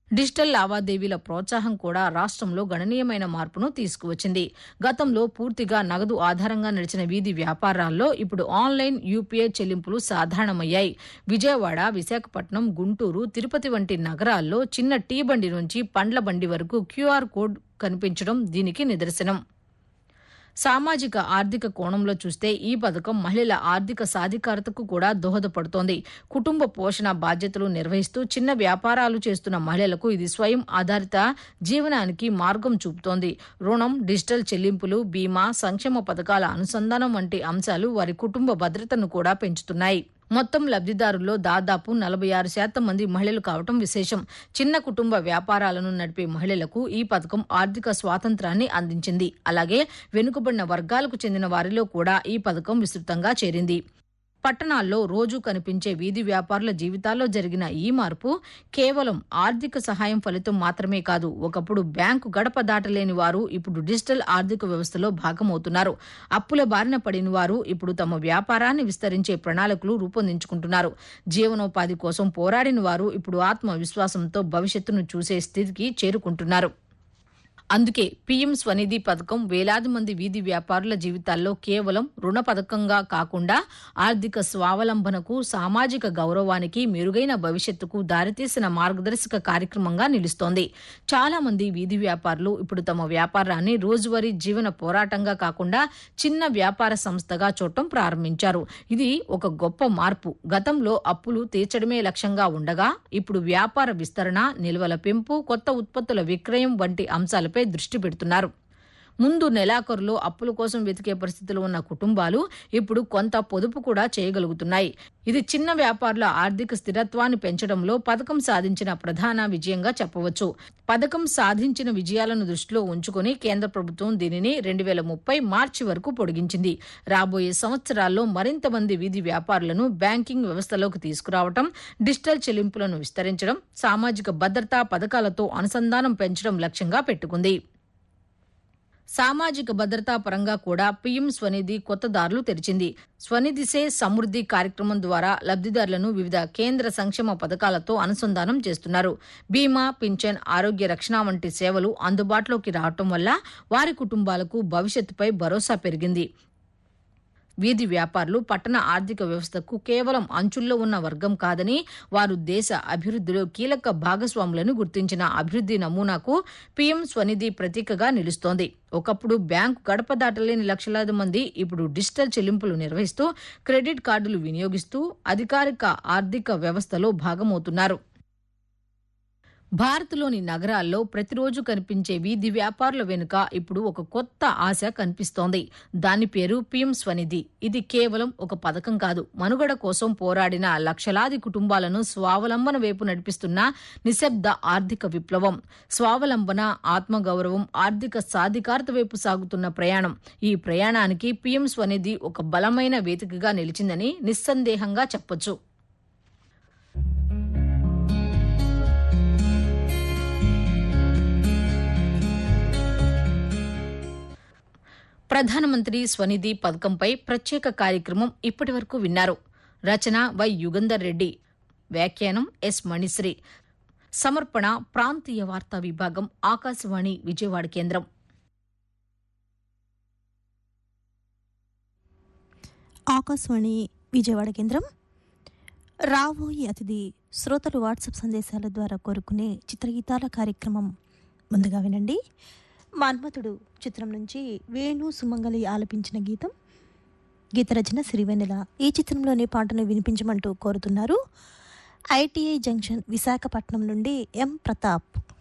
digital లావాదేవీల ప్రోత్సాహం కూడా రాష్ట్రంలో గణనీయమైన మార్పును తీసుకువచ్చింది గతంలో పూర్తిగా నగదు ఆధారంగా నడిచిన వీధి వ్యాపారాల్లో ఇప్పుడు ఆన్లైన్ యూపీఐ చెల్లింపులు సాధారణమయ్యాయి విజయవాడ విశాఖపట్నం గుంటూరు తిరుపతి వంటి నగరాల్లో చిన్న టీ బండి నుంచి పండ్ల బండి వరకు క్యూఆర్ కోడ్ కనిపించడం దీనికి నిదర్శనం సామాజిక ఆర్థిక కోణంలో చూస్తే ఈ పథకం మహిళల ఆర్థిక సాధికారతకు కూడా దోహదపడుతోంది కుటుంబ పోషణ బాధ్యతలు నిర్వహిస్తూ చిన్న వ్యాపారాలు చేస్తున్న మహిళలకు ఇది స్వయం ఆధారిత జీవనానికి మార్గం చూపుతోంది రుణం డిజిటల్ చెల్లింపులు బీమా సంక్షేమ పథకాల అనుసంధానం వంటి అంశాలు వారి కుటుంబ భద్రతను కూడా పెంచుతున్నాయి మొత్తం లబ్ధిదారుల్లో దాదాపు నలభై ఆరు శాతం మంది మహిళలు కావటం విశేషం చిన్న కుటుంబ వ్యాపారాలను నడిపే మహిళలకు ఈ పథకం ఆర్థిక స్వాతంత్రాన్ని అందించింది అలాగే వెనుకబడిన వర్గాలకు చెందిన వారిలో కూడా ఈ పథకం విస్తృతంగా చేరింది పట్టణాల్లో రోజూ కనిపించే వీధి వ్యాపారుల జీవితాల్లో జరిగిన ఈ మార్పు కేవలం ఆర్థిక సహాయం ఫలితం మాత్రమే కాదు ఒకప్పుడు బ్యాంకు గడప దాటలేని వారు ఇప్పుడు డిజిటల్ ఆర్థిక వ్యవస్థలో భాగమవుతున్నారు అప్పుల బారిన పడిన వారు ఇప్పుడు తమ వ్యాపారాన్ని విస్తరించే ప్రణాళికలు రూపొందించుకుంటున్నారు జీవనోపాధి కోసం పోరాడిన వారు ఇప్పుడు ఆత్మవిశ్వాసంతో భవిష్యత్తును చూసే స్థితికి చేరుకుంటున్నారు అందుకే పీఎం స్వనిధి పథకం వేలాది మంది వీధి వ్యాపారుల జీవితాల్లో కేవలం రుణ పథకంగా కాకుండా ఆర్థిక స్వావలంబనకు సామాజిక గౌరవానికి మెరుగైన భవిష్యత్తుకు దారితీసిన మార్గదర్శక కార్యక్రమంగా నిలుస్తోంది చాలా మంది వీధి వ్యాపారులు ఇప్పుడు తమ వ్యాపారాన్ని రోజువారీ జీవన పోరాటంగా కాకుండా చిన్న వ్యాపార సంస్థగా చూడటం ప్రారంభించారు ఇది ఒక గొప్ప మార్పు గతంలో అప్పులు తీర్చడమే లక్ష్యంగా ఉండగా ఇప్పుడు వ్యాపార విస్తరణ నిల్వల పెంపు కొత్త ఉత్పత్తుల విక్రయం వంటి అంశాలపై దృష్టి పెడుతున్నారు ముందు నెలాఖరులో అప్పుల కోసం వెతికే పరిస్థితులు ఉన్న కుటుంబాలు ఇప్పుడు కొంత పొదుపు కూడా చేయగలుగుతున్నాయి ఇది చిన్న వ్యాపారుల ఆర్థిక స్థిరత్వాన్ని పెంచడంలో పథకం సాధించిన ప్రధాన విజయంగా చెప్పవచ్చు పథకం సాధించిన విజయాలను దృష్టిలో ఉంచుకుని కేంద్ర ప్రభుత్వం దీనిని రెండు వేల ముప్పై మార్చి వరకు పొడిగించింది రాబోయే సంవత్సరాల్లో మరింత మంది వీధి వ్యాపారులను బ్యాంకింగ్ వ్యవస్థలోకి తీసుకురావడం డిజిటల్ చెల్లింపులను విస్తరించడం సామాజిక భద్రతా పథకాలతో అనుసంధానం పెంచడం లక్ష్యంగా పెట్టుకుంది సామాజిక భద్రతా పరంగా కూడా పీఎం స్వనిధి కొత్త దారులు తెరిచింది స్వనిధి సే సమృద్ధి కార్యక్రమం ద్వారా లబ్ధిదారులను వివిధ కేంద్ర సంక్షేమ పథకాలతో అనుసంధానం చేస్తున్నారు బీమా పింఛన్ ఆరోగ్య రక్షణ వంటి సేవలు అందుబాటులోకి రావటం వల్ల వారి కుటుంబాలకు భవిష్యత్తుపై భరోసా పెరిగింది వీధి వ్యాపారులు పట్టణ ఆర్థిక వ్యవస్థకు కేవలం అంచుల్లో ఉన్న వర్గం కాదని వారు దేశ అభివృద్ధిలో కీలక భాగస్వాములను గుర్తించిన అభివృద్ధి నమూనాకు పీఎం స్వనిధి ప్రతీకగా నిలుస్తోంది ఒకప్పుడు బ్యాంకు గడప దాటలేని లక్షలాది మంది ఇప్పుడు డిజిటల్ చెల్లింపులు నిర్వహిస్తూ క్రెడిట్ కార్డులు వినియోగిస్తూ అధికారిక ఆర్థిక వ్యవస్థలో భాగమవుతున్నారు భారత్లోని నగరాల్లో ప్రతిరోజు కనిపించే వీధి వ్యాపారుల వెనుక ఇప్పుడు ఒక కొత్త ఆశ కనిపిస్తోంది దాని పేరు పీఎం స్వనిధి ఇది కేవలం ఒక పథకం కాదు మనుగడ కోసం పోరాడిన లక్షలాది కుటుంబాలను స్వావలంబన వైపు నడిపిస్తున్న నిశ్శబ్ద ఆర్థిక విప్లవం స్వావలంబన ఆత్మగౌరవం ఆర్థిక సాధికారత వైపు సాగుతున్న ప్రయాణం ఈ ప్రయాణానికి పీఎం స్వనిధి ఒక బలమైన వేదికగా నిలిచిందని నిస్సందేహంగా చెప్పొచ్చు ప్రధానమంత్రి స్వనిధి పథకంపై ప్రత్యేక కార్యక్రమం ఇప్పటి వరకు విన్నారు రచన వై యుగంధర్ రెడ్డి వ్యాఖ్యానం ఎస్ మణిశ్రీ సమర్పణ ప్రాంతీయ వార్తా విభాగం ఆకాశవాణి విజయవాడ కేంద్రం ఆకాశవాణి విజయవాడ కేంద్రం రాబోయే అతిథి శ్రోతలు వాట్సాప్ సందేశాల ద్వారా కోరుకునే చిత్రగీతాల కార్యక్రమం ముందుగా వినండి మన్మథుడు చిత్రం నుంచి వేణు సుమంగలి ఆలపించిన గీతం గీత రచన సిరివెన్నెల ఈ చిత్రంలోని పాటను వినిపించమంటూ కోరుతున్నారు ఐటీఐ జంక్షన్ విశాఖపట్నం నుండి ఎం ప్రతాప్